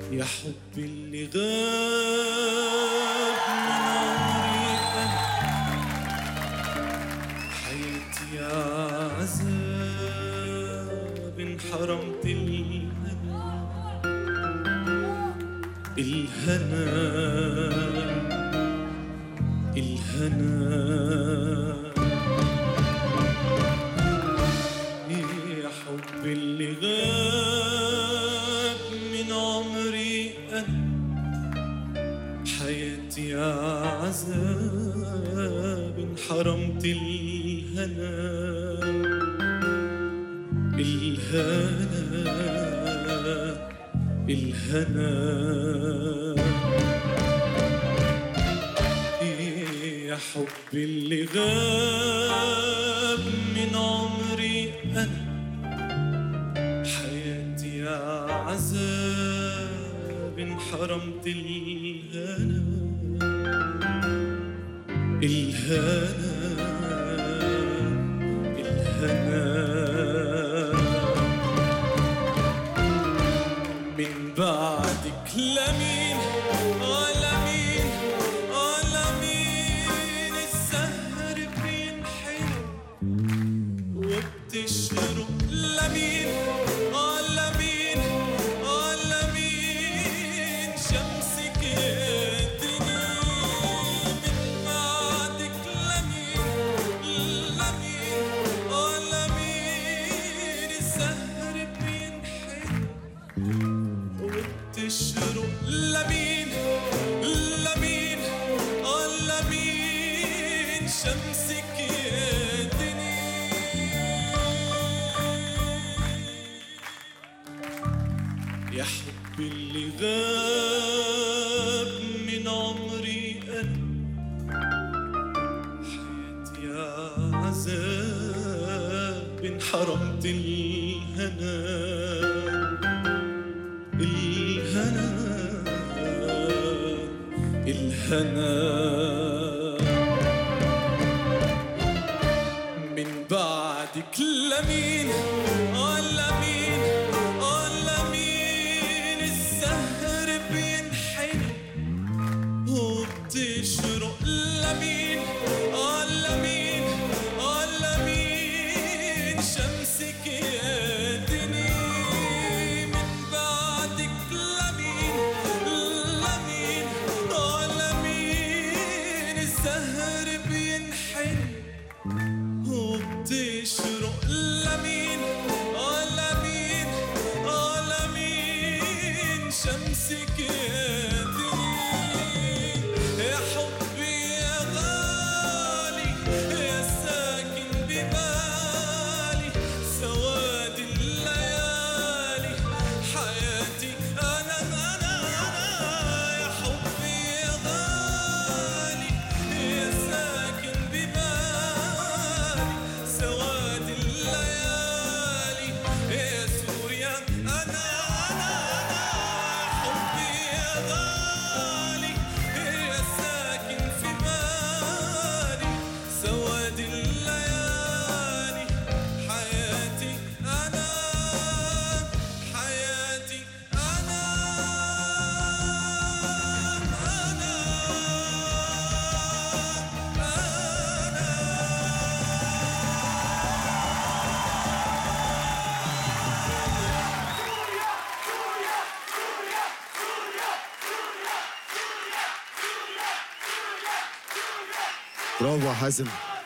يا حبي اللي غاب من عمري أنا حياتي يا عذاب انحرمت الهنا الهنا الهنا يا حب اللي غاب من عمري أنا حياتي يا عذاب انحرمت الهنا الهنا الهنا يا حب اللي غاب من عمري أنا حياتي يا عذاب انحرمت الهنا الهنا الهنا من بعدك لمين ولا مين ولا مين السهر بينحل وبتشرق لمين ولا مين ولا مين شمسك يدني من بعدك لمين لمين ولا مين السهر بينحل وبتشرق لمين لمين ولا مين شمسك يدني يا حب اللي غاب من عمري أنا حياتي يا عذاب انحرمت الهنا الهنا الهنا من بعدك لمين ولا مين ولا مين السهر بينحل وبتشرق لمين ولا مين ولا مين شمسك يدني من بعدك لمين لمين ولا مين السهر بينحل وبتشرق لمين ولا مين ولا مين شمسك يدني يا حبي يا غالي يا ساكن ببالي سواد الليالي حياتي أنا أنا أنا يا حبي يا غالي يا ساكن ببالي سواد الليالي يا سوريا أنا أنا أنا حبي يا غالي يا ساكن في بالي سواد الليالي حياتي أنا حياتي أنا أنا برافو يا حازم